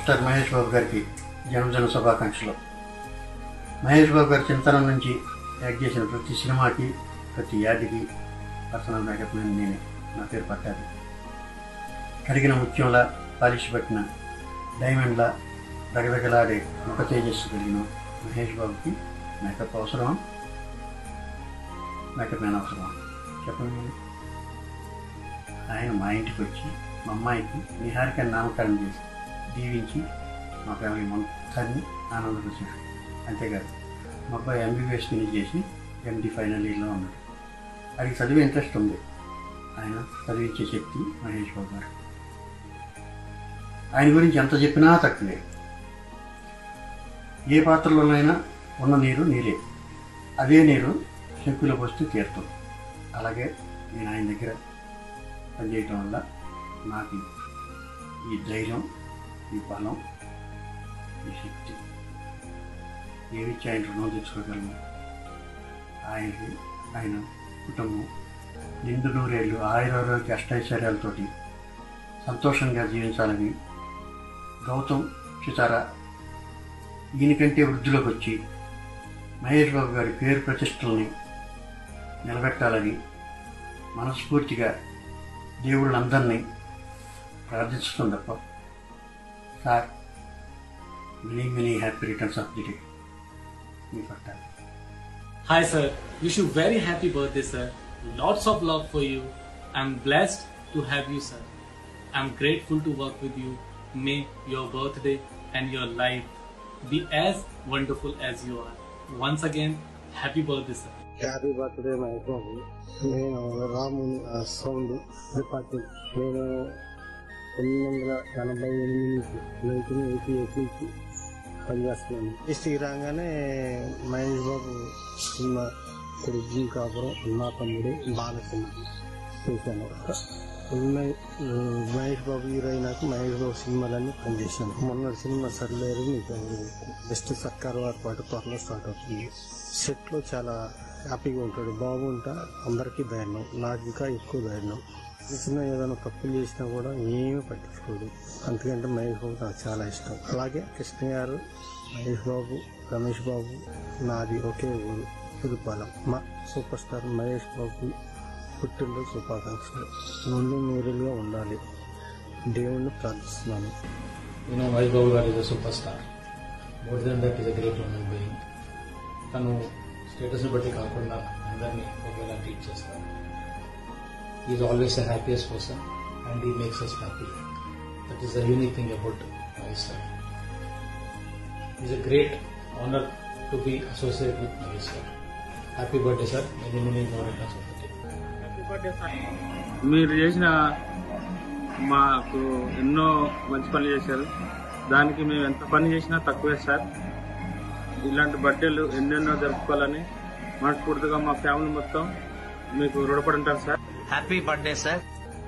Star Mahesh Babu గారికి జన్మదిన శుభాకాంక్షలు మహేష్ బాబు గారి చింతనం నుంచి యాక్ట్ చేసిన ప్రతి సినిమాకి ప్రతి యాడ్కి పర్సనల్ మేకప్ మ్యాన్ నేనే నా పేరు పట్టాది కడిగిన ముత్యంలా పాలిష్ పట్టిన డైమండ్లా దగదగలాడే ముఖ తేజస్సు కలిగిన మహేష్ బాబుకి మేకప్ అవసరమా మేకప్ మ్యాన్ అవసరమా చెప్పండి మీరు. ఆయన మా ఇంటికి వచ్చి మా అమ్మాయికి నిహారిక నామకరణం చేసి దీవించి మా ఫ్యామిలీ మొత్తాన్ని ఆనందపరిచాడు అంతేకాదు మా అబ్బాయి ఎంబీబీఎస్ ఫినిష్ చేసి ఎండి ఫైనల్ ఇయర్లో ఉన్నాడు అది చదివే ఇంట్రెస్ట్ ఉంది ఆయన చదివించే శక్తి మహేష్ బాబు గారు ఆయన గురించి ఎంత చెప్పినా తక్కువే ఏ పాత్రలోనైనా ఉన్న నీరు నీరే అదే నీరు శంకులో పోస్తే తీరుతుంది అలాగే నేను ఆయన దగ్గర పనిచేయటం వల్ల నాకు ఈ ధైర్యం ఈ బలం ఈ శక్తి ఏమిచ్చి ఆయన రుణం తెచ్చుకోగలను ఆయనకి ఆయన కుటుంబం నిండు నూరేళ్ళు ఆయురారోగ్య అష్టైశ్వర్యాలతోటి సంతోషంగా జీవించాలని గౌతమ్ సితార ఈయనకంటే వృద్ధిలోకి వచ్చి మహేష్ బాబు గారి పేరు ప్రతిష్టల్ని నిలబెట్టాలని మనస్ఫూర్తిగా దేవుళ్ళందరినీ ప్రార్థించడం తప్ప sir many many happy returns of the day మీ పట్టాలి Hi, sir. Wish you very happy birthday, sir. Lots of love for you. I'm blessed to have you, sir. I'm grateful to work with you. May your birthday and your life be as wonderful as you are. Once again, happy birthday, sir. Happy birthday my Babu నేను Ramu sound department నేను తొమ్మిది వందల ఎనభై ఎనిమిది nineteen eighty eight నుంచి పనిచేస్తున్నాను district రాగానే మహేష్ బాబు సినిమా ఇప్పుడు జీ కాపురం నా తమ్ముడు బాలసింహ చేశాను ఉన్నాయి మహేష్ బాబు హీరో అయినాక మహేష్ బాబు సినిమాలన్నీ పనిచేశాను మొన్న సినిమా సర్లేరు మీకు బెస్ట్ సర్కార్ వారి పాటు త్వరలో స్టార్ట్ అవుతుంది సెట్ లో చాలా హ్యాపీగా ఉంటాడు బాగుంటా అందరికీ ధైర్యం నాకు ఇంకా ఎక్కువ ధైర్యం చిన్న ఏదైనా తప్పులు చేసినా కూడా ఏమీ పట్టించుకోడు అందుకంటే మహేష్ బాబు నాకు చాలా ఇష్టం అలాగే కృష్ణ గారు మహేష్ బాబు రమేష్ బాబు నాది ఒకే ఊరు తిరుపాలెం మా సూపర్ స్టార్ మహేష్ బాబు పుట్టినరోజు శుభాకాంక్షలు నుండి నీరులుగా ఉండాలి దేవుణ్ణి ప్రార్థిస్తున్నాను You know, Mahesh Babu గారు is a superstar. More than that, is a great human being. తను స్టేటస్ని బట్టి కాకుండా అందరినీ ఒకేలా ట్రీట్ చేస్తాడు is always the happiest person and he makes us happy that is the unique thing about Mahesh sir is a great honour to be associate with Mahesh sir happy birthday sir many many more returns of the day మీరు చేసిన మాకు ఎన్నో మంచి పనులు చేశారు దానికి మేము ఎంత పని చేసినా తక్కువే సార్ ఇలాంటి బర్త్డేలు ఎన్నెన్నో జరుపుకోవాలని మనస్ఫూర్తిగా మా ఫ్యామిలీ మొత్తం మీకు రుణపడి ఉంటారు సార్ హ్యాపీ బర్త్డే సార్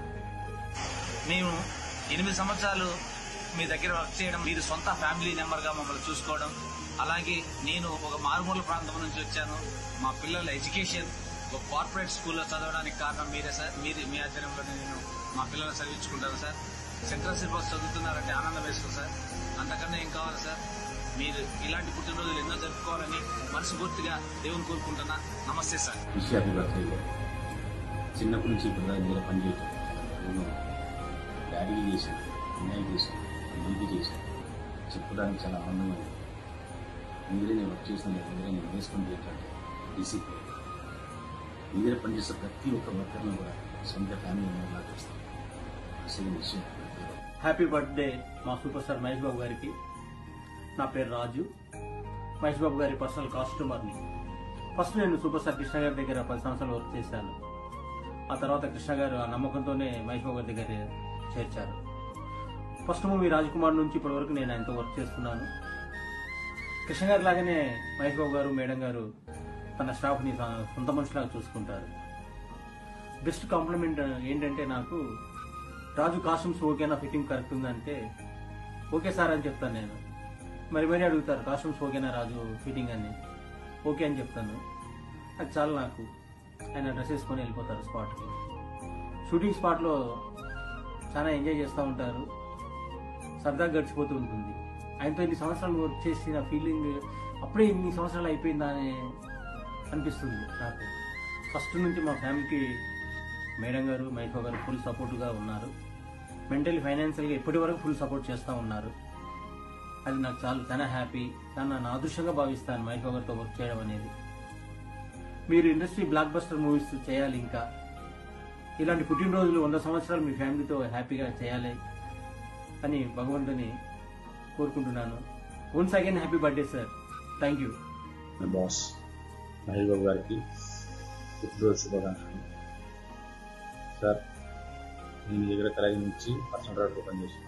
మేము ఎనిమిది సంవత్సరాలు మీ దగ్గర వర్క్ చేయడం మీరు సొంత ఫ్యామిలీ మెంబర్ గా మమ్మల్ని చూసుకోవడం అలాగే నేను ఒక మారుమూల ప్రాంతం నుంచి వచ్చాను మా పిల్లల ఎడ్యుకేషన్ ఒక కార్పొరేట్ స్కూల్లో చదవడానికి కారణం మీరే సార్ మీరు మీ ఆధ్వర్యంలో నేను మా పిల్లల్ని చదివించుకుంటాను సార్ సెంట్రల్ సిలబస్ చదువుతున్నారంటే ఆనందం వేస్తుంది సార్ అంతకన్నా ఏం కావాలి సార్ మీరు ఇలాంటి పుట్టినరోజులు ఎన్నో జరుపుకోవాలని మనస్ఫూర్తిగా దేవుని కోరుకుంటున్నా నమస్తే సార్ విషయాన్ని బర్త్డే చిన్నప్పటి నుంచి ఇప్పుడు దాకా మీద పనిచేయటం నేను డాడీ చేశాను అన్నయ్య చేశాను అన్నింటి చేశాను చెప్పడానికి చాలా ఆనందంగా ఉంది మీరే నేను వర్క్ చేసిన మీరే నేను వేసుకొని చేయాలంటే డిసిప్లిన్ మీరే పనిచేసే ప్రతి ఒక్క వర్కర్ను కూడా సొంత ఫ్యామిలీ మెంబర్లా చేస్తాను అసలు విషయం హ్యాపీ బర్త్డే మా సూపర్ స్టార్ మహేష్ బాబు గారికి నా పేరు రాజు మహేష్ బాబు గారి పర్సనల్ కాస్ట్యూమర్ని ఫస్ట్ నేను సూపర్ స్టార్ కృష్ణ గారి దగ్గర పది సంవత్సరాలు వర్క్ చేశాను ఆ తర్వాత కృష్ణ గారు ఆ నమ్మకంతోనే మహేష్ బాబు గారి దగ్గర చేర్చారు ఫస్ట్ మూవీ రాజ్కుమార్ నుంచి ఇప్పటి వరకు నేను ఆయనతో వర్క్ చేస్తున్నాను కృష్ణ గారి లాగానే మహేష్ బాబు గారు మేడం గారు తన స్టాఫ్ని సొ- సొంత మనుషులాగా చూసుకుంటారు బెస్ట్ కాంప్లిమెంట్ ఏంటంటే నాకు రాజు కాస్ట్యూమ్స్ ఓకేనా ఫిట్టింగ్ కరెక్ట్ ఉందంటే ఓకే సార్ అని చెప్తాను నేను మరి మరి అడుగుతారు కాస్ట్యూమ్స్ ఓకేనా రాజు ఫిట్టింగ్ అని ఓకే అని చెప్తాను అది చాలు నాకు ఆయన డ్రెస్ వేసుకొని వెళ్ళిపోతారు స్పాట్కి షూటింగ్ స్పాట్లో చాలా ఎంజాయ్ చేస్తూ ఉంటారు సరదాగా గడిచిపోతూ ఉంటుంది ఆయనతో ఇన్ని సంవత్సరాలు వర్క్ చేసిన ఫీలింగ్ అప్పుడే ఇన్ని సంవత్సరాలు అయిపోయిందా అని అనిపిస్తుంది నాకు ఫస్ట్ నుంచి మా ఫ్యామిలీకి మేడం గారు మైకో గారు ఫుల్ సపోర్ట్గా ఉన్నారు మెంటలీ ఫైనాన్షియల్గా ఇప్పటి వరకు ఫుల్ సపోర్ట్ చేస్తూ ఉన్నారు అది నాకు చాలా చాలా హ్యాపీ దాన్ని నా అదృష్టంగా భావిస్తాను మైకో గారితో వర్క్ చేయడం అనేది మీరు ఇండస్ట్రీ బ్లాక్ బస్టర్ మూవీస్ చేయాలి ఇంకా ఇలాంటి పుట్టినరోజులు వంద సంవత్సరాలు మీ ఫ్యామిలీతో హ్యాపీగా చేయాలి అని భగవంతుని కోరుకుంటున్నాను once again happy birthday sir thank you నా బాస్ మహేష్ బాబు గారికి పుట్టినరోజు శుభాకాంక్షలు సార్ నేను మీ దగ్గర కలగి నుంచి పర్సనల్ డ్రైవర్గా పనిచేస్తున్నాను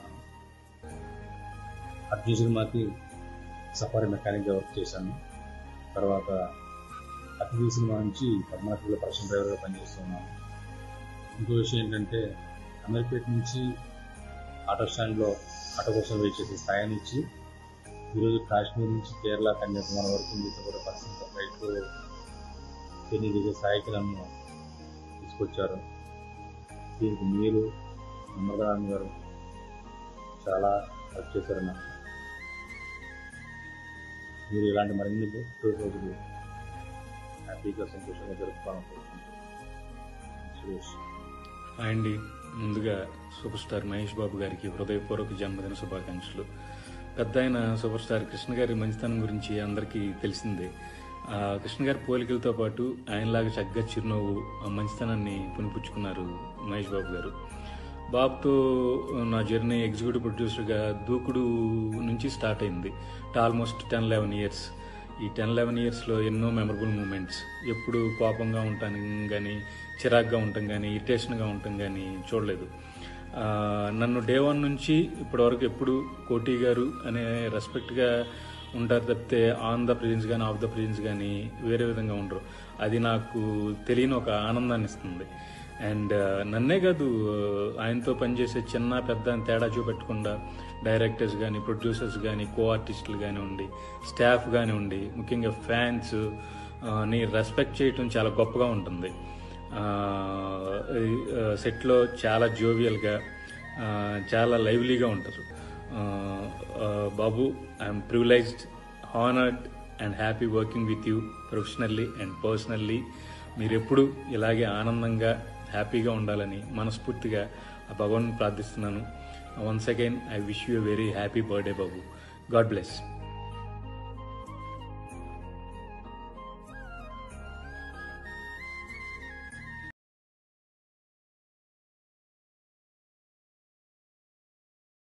అర్జున్ సినిమాకి సఫారీ మెకానిక్గా వర్క్ చేశాను తర్వాత అతిథి సినిమా నుంచి పద్మనాభంలో పర్సనల్ డ్రైవర్గా పనిచేస్తున్నాను ఇంకో విషయం ఏంటంటే అమీర్పేట నుంచి ఆటో స్టాండ్లో ఆటో కోసం వెయిట్ చేసే స్థాయి నుంచి ఈరోజు కాశ్మీర్ నుంచి కేరళ కన్యాకుమారి వరకు మీతో కూడా పర్సనల్ ఫ్లైట్లో జర్నీ చేసే స్థాయికి నన్ను తీసుకొచ్చారు దీనికి మీరు అమర్దాన్ గారు చాలా హెల్ప్ చేశారు నాకు మీరు ఇలాంటి మరిన్ని పుట్టిన రోజులు హ్యాపీగా సంతోషంగా జరుపుకోవాలని కోరుకుంటున్నాను సురేష్ హాయ్ అండి ముందుగా సూపర్ స్టార్ మహేష్ బాబు గారికి హృదయపూర్వక జన్మదిన శుభాకాంక్షలు పెద్ద ఆయన సూపర్ స్టార్ కృష్ణ గారి మంచితనం గురించి అందరికీ తెలిసిందే ఆ కృష్ణ గారి పోలికలతో పాటు ఆయనలాగా చక్కగా చిరునవ్వు ఆ మంచితనాన్ని పునిపుచ్చుకున్నారు మహేష్ బాబు గారు బాబుతో నా జర్నీ ఎగ్జిక్యూటివ్ ప్రొడ్యూసర్గా దూకుడు నుంచి స్టార్ట్ అయింది ఆల్మోస్ట్ టెన్ లెవెన్ ఇయర్స్ ఈ టెన్ లెవెన్ ఇయర్స్లో ఎన్నో మెమరబుల్ మూమెంట్స్ ఎప్పుడు కోపంగా ఉంటాను కానీ చిరాగ్గా ఉంటాం కానీ ఇరిటేషన్గా ఉంటాం కానీ చూడలేదు ఆ, నన్ను డే వన్ నుంచి ఇప్పటివరకు ఎప్పుడు కోటి గారు అనే రెస్పెక్ట్గా ఉంటారు తప్పితే ఆన్ ద ప్రెజెన్స్ కానీ ఆఫ్ ద ప్రెజెన్స్ కానీ వేరే విధంగా ఉండరు అది నాకు తెలియని ఒక ఆనందాన్ని ఇస్తుంది అండ్ నన్నే కాదు ఆయనతో పనిచేసే చిన్న పెద్ద అని తేడా చూపెట్టకుండా డైరెక్టర్స్ కానీ ప్రొడ్యూసర్స్ కానీ కో ఆర్టిస్టులు కానివ్వండి స్టాఫ్ కానివ్వండి ముఖ్యంగా ఫ్యాన్స్ ని రెస్పెక్ట్ చేయటం చాలా గొప్పగా ఉంటుంది సెట్లో చాలా జోవియల్గా చాలా లైవ్లీగా ఉంటారు ఆ, ఆ, Babu I'm privileged honoured and happy working with you professionally and personally మీరు ఎప్పుడు ఇలాగే ఆనందంగా హ్యాపీగా ఉండాలని మనస్ఫూర్తిగా ఆ భగవాన్ ప్రార్థిస్తున్నాను once again I wish you very happy birthday Babu God bless